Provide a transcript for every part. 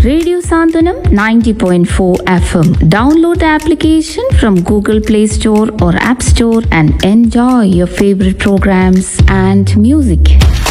Radio Sandhanam 90.4 FM. Download the application from Google Play Store or App Store and enjoy your favorite programs and music.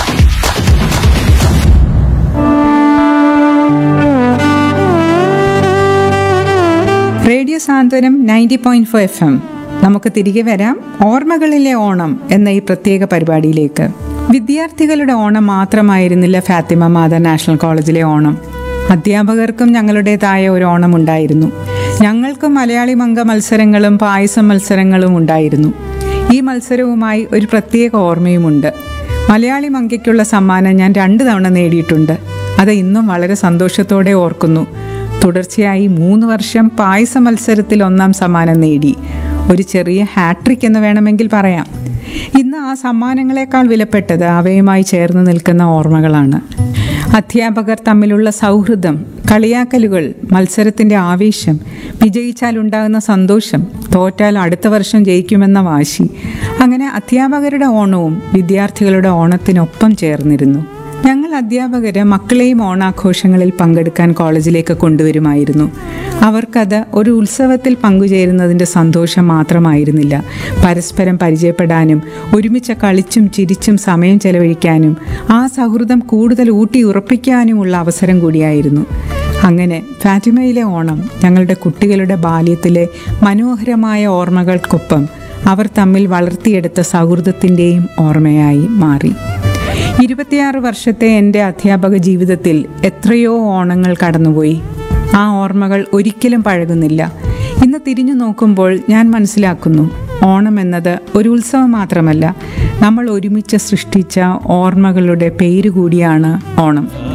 Radio Santhwanam ninety point four F M നമുക്ക് തിരികെ വരാം ഓർമ്മകളിലെ ഓണം എന്ന ഈ പ്രത്യേക പരിപാടിയിലേക്ക് വിദ്യാർത്ഥികളുടെ ഓണം മാത്രമായിരുന്നില്ല ഫാത്തിമ മാത നാഷണൽ കോളേജിലെ ഓണം അധ്യാപകർക്കും ഞങ്ങളുടേതായ ഒരു ഓണം ഉണ്ടായിരുന്നു ഞങ്ങൾക്കും മലയാളി മംഗ മത്സരങ്ങളും പായസ മത്സരങ്ങളും ഉണ്ടായിരുന്നു ഈ മത്സരവുമായി ഒരു പ്രത്യേക ഓർമ്മയുമുണ്ട് മലയാളി മങ്കയ്ക്കുള്ള സമ്മാനം ഞാൻ രണ്ട് തവണ നേടിയിട്ടുണ്ട് അത് ഇന്നും വളരെ സന്തോഷത്തോടെ ഓർക്കുന്നു തുടർച്ചയായി മൂന്ന് വർഷം പായസ മത്സരത്തിൽ ഒന്നാം സമ്മാനം നേടി ഒരു ചെറിയ ഹാട്രിക് എന്ന് വേണമെങ്കിൽ പറയാം ഇന്ന് ആ സമ്മാനങ്ങളെക്കാൾ വിലപ്പെട്ടത് അവയുമായി ചേർന്ന് നിൽക്കുന്ന ഓർമ്മകളാണ് അധ്യാപകർ തമ്മിലുള്ള സൗഹൃദം കളിയാക്കലുകൾ മത്സരത്തിൻ്റെ ആവേശം വിജയിച്ചാൽ ഉണ്ടാകുന്ന സന്തോഷം തോറ്റാൽ അടുത്ത വർഷം ജയിക്കുമെന്ന വാശി അങ്ങനെ അധ്യാപകരുടെ ഓണവും വിദ്യാർത്ഥികളുടെ ഓണത്തിനൊപ്പം ചേർന്നിരുന്നു ഞങ്ങൾ അധ്യാപകര് മക്കളെയും ഓണാഘോഷങ്ങളിൽ പങ്കെടുക്കാൻ കോളേജിലേക്ക് കൊണ്ടുവരുമായിരുന്നു അവർക്കത് ഒരു ഉത്സവത്തിൽ പങ്കുചേരുന്നതിൻ്റെ സന്തോഷം മാത്രമായിരുന്നില്ല പരസ്പരം പരിചയപ്പെടാനും ഒരുമിച്ച് കളിച്ചും ചിരിച്ചും സമയം ചെലവഴിക്കാനും ആ സൗഹൃദം കൂടുതൽ ഊട്ടി ഉറപ്പിക്കാനുമുള്ള അവസരം കൂടിയായിരുന്നു അങ്ങനെ ഫാറ്റിമയിലെ ഓണം ഞങ്ങളുടെ കുട്ടികളുടെ ബാല്യത്തിലെ മനോഹരമായ ഓർമ്മകൾക്കൊപ്പം അവർ തമ്മിൽ വളർത്തിയെടുത്ത സൗഹൃദത്തിൻ്റെയും ഓർമ്മയായി മാറി ഇരുപത്തിയാറ് വർഷത്തെ എൻ്റെ അധ്യാപക ജീവിതത്തിൽ എത്രയോ ഓണങ്ങൾ കടന്നുപോയി ആ ഓർമ്മകൾ ഒരിക്കലും പഴകുന്നില്ല ഇന്ന് തിരിഞ്ഞു നോക്കുമ്പോൾ ഞാൻ മനസ്സിലാക്കുന്നു ഓണം എന്നത് ഒരു ഉത്സവം മാത്രമല്ല നമ്മൾ ഒരുമിച്ച് സൃഷ്ടിച്ച ഓർമ്മകളുടെ പേര് കൂടിയാണ് ഓണം